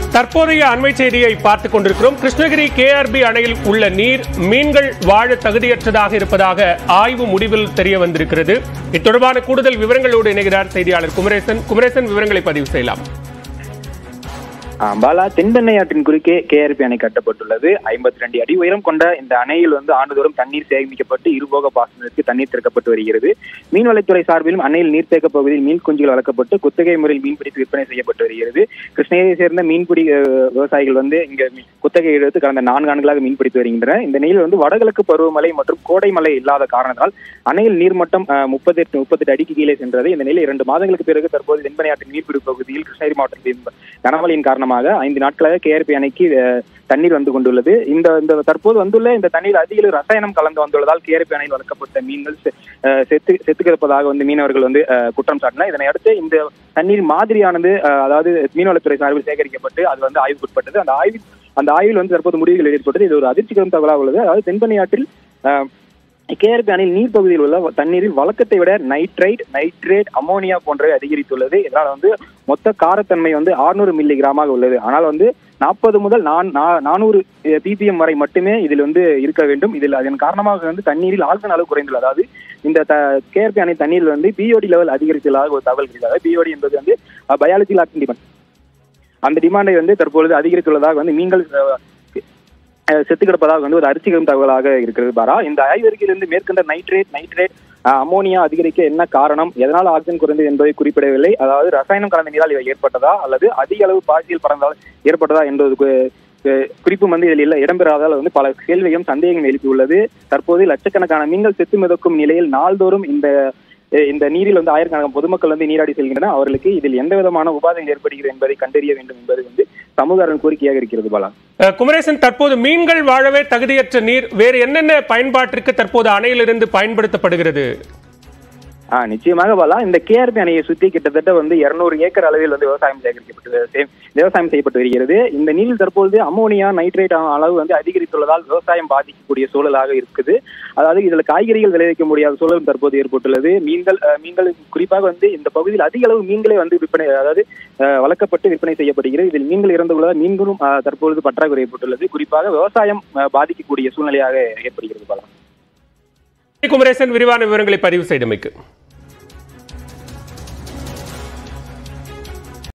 தற்போதைய அண்மை செய்தியை பார்த்துக் கொண்டிருக்கிறோம் கிருஷ்ணகிரி கேஆர்பி அணையில் உள்ள நீர் மீன்கள் வாழ தகுதியற்றதாக இருப்பதாக ஆய்வு முடிவில் தெரிய வந்திருக்கிறது இத்தொடர்பான கூடுதல் விவரங்களோடு இணைகிறார் செய்தியாளர் குமரேசன் குமரேசன் விவரங்களை பதிவு செய்யலாம் ஆ, பாலா தென்பெண்ணை ஆற்றின் குறுக்கே கேஆர்பி அணை கட்டப்பட்டுள்ளது ஐம்பத்தி ரெண்டு அடி உயரம் கொண்ட இந்த அணையில் வந்து ஆண்டுதோறும் தண்ணீர் சேமிக்கப்பட்டு இருபோக பாசனத்திற்கு தண்ணீர் திறக்கப்பட்டு வருகிறது மீன்வளத்துறை சார்பிலும் அணையில் நீர்த்தேக்க பகுதியில் மீன் குஞ்சுகள் வளர்க்கப்பட்டு குத்தகை முறையில் மீன்பிடித்து விற்பனை செய்யப்பட்டு வருகிறது கிருஷ்ணகிரியை சேர்ந்த மீன்பிடி அஹ், விவசாயிகள் வந்து இங்க மீ- குத்தகை எடுத்து கடந்த நான்கு ஆண்டுகளாக மீன்பிடித்து வருகின்றனர் இந்த நீர் வந்து வடகிழக்கு பருவமழை மற்றும் கோடை மழை இல்லாத காரணத்தால் அணையில் நீர்மட்டம் முப்பத்தி எட்டு முப்பத்தெட்டு அடிக்கு கீழே சென்றது இந்த நிலை இரண்டு மாதங்களுக்கு பிறகு தற்போது தென்பெண்ணை ஆற்றின் நீர்பிடிப்பு பகுதியில் கிருஷ்ணகிரி மாவட்டத்தில் கனமழையின் காரணமாக ஐந்து நாட்களாக கேஆர்பி அணைக்கு அஹ், தண்ணீர் வந்து கொண்டுள்ளது இந்த இந்த தற்போது வந்துள்ள இந்த தண்ணீர் அதிக அளவு ரசாயனம் கலந்து வந்துள்ளதால் கேஆர்பி அணையில் வளர்க்கப்பட்ட மீன்கள் செ- அஹ், செத்து செத்து கிடப்பதாக வந்து மீனவர்கள் வந்து அஹ், குற்றம் சாட்டினர் இதனை அடுத்து இந்த தண்ணீர் மாதிரியானது அஹ், அதாவது மீன்வளத்துறை சார்பில் சேகரிக்கப்பட்டு அது வந்து ஆய்வுக்குட்பட்டது அந்த ஆய்வு அந்த ஆய்வில் வந்து தற்போது முடிவுகள் ஏற்பட்டது இது ஒரு அதிர்ச்சிகரம் தகவலாக உள்ளது அதாவது தென்பெண்ணை ஆற்றில் அஹ், கேஆர்பி அணையில் நீர் பகுதியில் உள்ள தண்ணீரில் வழக்கத்தை விட நைட்ரைட் நைட்ரேட் அமோனியா போன்றவை அதிகரித்துள்ளது இதனால் வந்து மொத்த காரத்தன்மை வந்து 600 மில்லி கிராமாக உள்ளது ஆனால் வந்து நாற்பது முதல் நான் நானூறு பிபிஎம் வரை மட்டுமே இதில் வந்து இருக்க வேண்டும் இதில் அதன் காரணமாக வந்து தண்ணீரில் ஆல்கன் அளவு குறைந்துள்ளது அதாவது இந்த கேஆர்பி அணை தண்ணீரில் வந்து பிஓடி லெவல் அதிகரித்துள்ளதாக ஒரு தகவல் கிடையாது பிஓடி என்பது வந்து பயாலஜி லாக்டின் டிமாண்ட் அந்த டிமாண்டை வந்து தற்பொழுது அதிகரித்துள்ளதாக வந்து மீன்கள் அஹ், அஹ், செத்து கிடப்பதாக வந்து ஒரு அரிசிகரும் தகவலாக இருக்கிறது பாரா இந்த ஆய்வறிக்கையிலிருந்து மேற்கண்ட நைட்ரேட் நைட்ரேட் அஹ், அமோனியா அதிகரிக்க என்ன காரணம் எதனால் ஆக்சிஜன் குறைந்தது என்பதை குறிப்பிடவில்லை அதாவது ரசாயனம் கலந்த நீரால் இவை ஏற்பட்டதா அல்லது அதிக அளவு பாசியல் பறந்தால் ஏற்பட்டதா என்பது கு- கு- குறிப்பும் வந்து இதில் இல்லை இடம்பெறாதால் வந்து பல கேள்வியும் சந்தேகம் எழுப்பியுள்ளது தற்போது லட்சக்கணக்கான மீன்கள் செத்து மிதக்கும் நிலையில் நாள்தோறும் இந்த அஹ், இந்த நீரில் வந்து ஆயிரக்கணக்கான பொதுமக்கள் வந்து நீராடி செல்கின்றனர் அவர்களுக்கு இதில் எந்த விதமான உபாதைகள் ஏற்படுகிறது என்பதை கண்டறிய வேண்டும் என்பது வந்து சமூக அரண் கோரிக்கையாக இருக்கிறது பாலா அஹ், குமரேசன் தற்போது மீன்கள் வாழவே தகுதியற்ற நீர் வேறு என்னென்ன பயன்பாட்டிற்கு தற்போது அணையிலிருந்து பயன்படுத்தப்படுகிறது ஆ நிச்சயமாக பாலா இந்த கேஆர்பி அணையை சுற்றி கிட்டத்தட்ட வந்து இருநூறு ஏக்கர் அளவில் வந்து விவசாயம் சேகரிக்கப்பட்டு சே- விவசாயம் செய்யப்பட்டு வருகிறது இந்த நீரில் தற்பொழுது அமோனியா நைட்ரேட் அளவு வந்து அதிகரித்துள்ளதால் விவசாயம் பாதிக்கக்கூடிய சூழலாக இருக்குது அதாவது இதில் காய்கறிகள் விளைவிக்க முடியாத சூழலும் தற்போது ஏற்பட்டுள்ளது மீன்கள் அஹ், மீன்கள் குறிப்பாக வந்து இந்த பகுதியில் அதிக அளவு மீன்களே வந்து விற்பனை அதாவது அஹ், வளர்க்கப்பட்டு விற்பனை செய்யப்படுகிறது இதில் மீன்கள் இறந்துள்ளதால் மீன்களும் அஹ், தற்பொழுது பற்றாக்குறை ஏற்பட்டுள்ளது குறிப்பாக விவசாயம் அஹ், பாதிக்கக்கூடிய சூழ்நிலையாக ஏற்படுகிறது பாலா குமரேசன் விரிவான விவரங்களை பதிவு செய்தமைக்கு